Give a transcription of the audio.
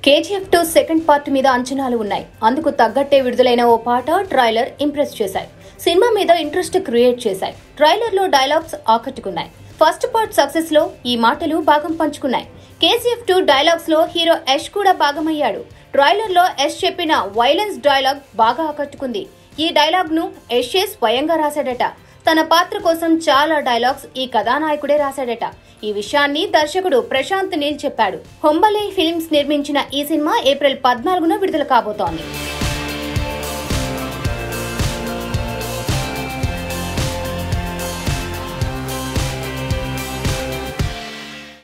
KGF two second part మీద అంచనాలు ఉన్నాయి అందుకు తగ్గట్టే విడుదలైన ఓ పాట ట్రైలర్ ఇంప్రెస్ చేశాయి సినిమా మీద ఇంట్రెస్ట్ క్రియేట్ చేశాయి ట్రైలర్ లో డైలాగ్స్ ఆకట్టుకున్నాయి ఫస్ట్ పార్ట్ సక్సెస్ లో ఈ మాటలు భాగం పంచుకున్నాయి కేజీఎఫ్ టూ డైలాగ్స్ లో హీరో యష్ కూడా భాగమయ్యాడు ట్రైలర్ లో యష్ చెప్పిన వైలెన్స్ డైలాగ్ బాగా ఆకట్టుకుంది ఈ డైలాగ్ ను యషే స్వయంగా రాశాడట తన పాత్ర కోసం చాలా డైలాగ్స్ ఈ కథానాయకుడే రాశాడట ఈ విషయాన్ని దర్శకుడు ప్రశాంత్ నీల్ చెప్పాడు హొంబలే ఫిల్మ్స్ నిర్మించిన ఈ సినిమా ఏప్రిల్ పద్నాలుగున విడుదల కాబోతోంది